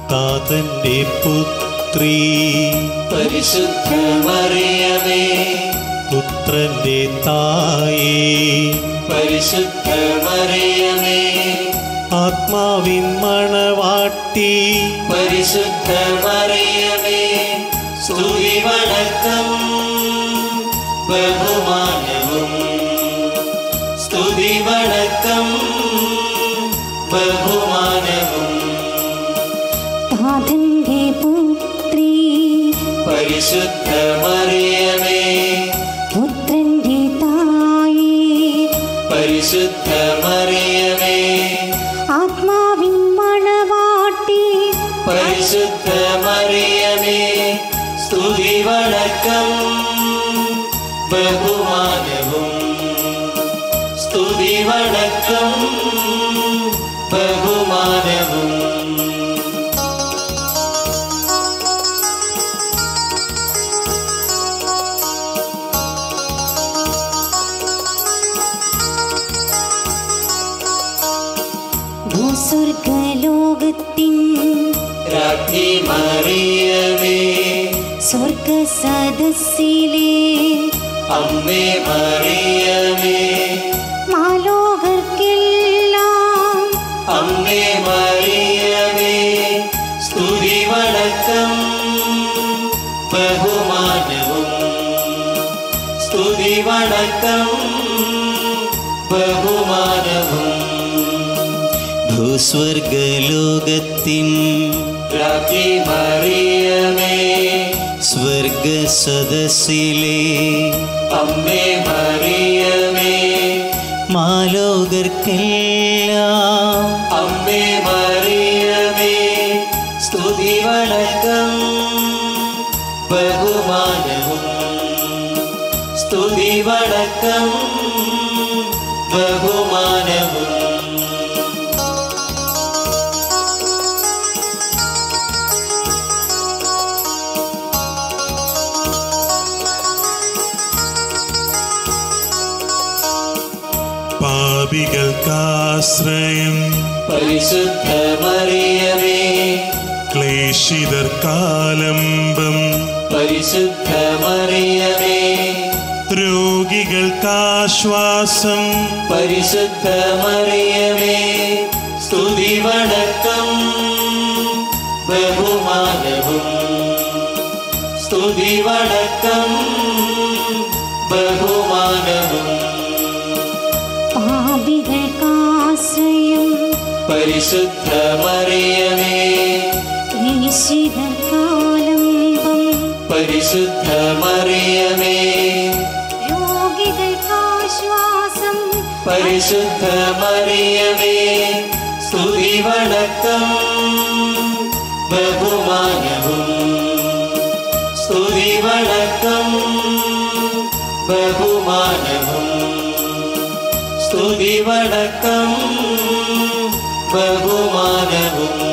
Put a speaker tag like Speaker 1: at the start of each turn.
Speaker 1: താതന്റെ പുത്രി
Speaker 2: പരിശുദ്ധ മറിയമേ
Speaker 1: പുത്രന്റെ തായേ
Speaker 2: പരിശുദ്ധ മറിയമേ
Speaker 1: ആത്മാവിൻ മണവാട്ടി
Speaker 2: പരിശുദ്ധ മറിയമേ സ്തുതി വണക്കം ബഹുമാനവും സ്തുതി വണക്കം ബഹുമാനവും
Speaker 3: താതന്റെ പുത്രി
Speaker 2: പരിശുദ്ധ മറിയമേ
Speaker 3: പുത്രന്റെ തായേ
Speaker 2: പരിശുദ്ധ മറിയമേ
Speaker 3: ആത്മാവിൻ മണവാട്ടി
Speaker 2: പരിശുദ്ധ മറിയമേ സ്തുതി വണക്കം ബഹുമാനവും സ്തുതി വണക്കം ബഹുമാനവും
Speaker 3: ഭൂസ്വർഗലോകത്തിൻ
Speaker 2: രാജ്ഞി മറിയമേ
Speaker 3: സ്വർഗ സദസ്സിലെ
Speaker 2: അമ്മേ മറിയമേ
Speaker 3: മാലോകർക്കെല്ലാം
Speaker 2: അമ്മേ മറിയമേ സ്തുതി വണക്കം ബഹുമാനവും സ്തുതി വണക്കം ബഹുമാനവും
Speaker 1: ഭൂസ്വർഗലോകത്തിൻ
Speaker 2: രാജ്ഞി മറിയമേ
Speaker 1: സ്വർഗസദസ്സിലെ
Speaker 2: അമ്മേ മറിയമേ
Speaker 1: മാലോകർക്കെല്ലാം
Speaker 2: അമ്മേ മറിയമേ സ്തുതി വണക്കം ബഹുമാനവും സ്തുതി വണക്കം ബഹുമാനവും
Speaker 4: പാപികൾക്കാശ്രയം
Speaker 2: പരിശുദ്ധ മറിയമേ
Speaker 4: ക്ലേശിതർക്കാലംബം
Speaker 2: പരിശുദ്ധ മറിയമേ
Speaker 4: രോഗികൾക്കാശ്വാസം
Speaker 2: പരിശുദ്ധ മറിയമേ സ്തുതി വണക്കം ബഹുമാനവും സ്തുതി വണക്കം ബഹുമാനവും
Speaker 3: പാപികൾക്കാശ്രയം
Speaker 2: പരിശുദ്ധ മറിയമേ
Speaker 3: ക്ലേശിതർക്കാലംബം
Speaker 2: പരിശുദ്ധ മറിയമേ
Speaker 3: രോഗികൾക്കാശ്വാസം
Speaker 2: പരിശുദ്ധ മറിയമേ സ്തുതി വണക്കം ബഹുമാനവും സ്തുതി വണക്കം ബഹുമാനവും സ്തുതി വണക്കം ബഹുമാനവും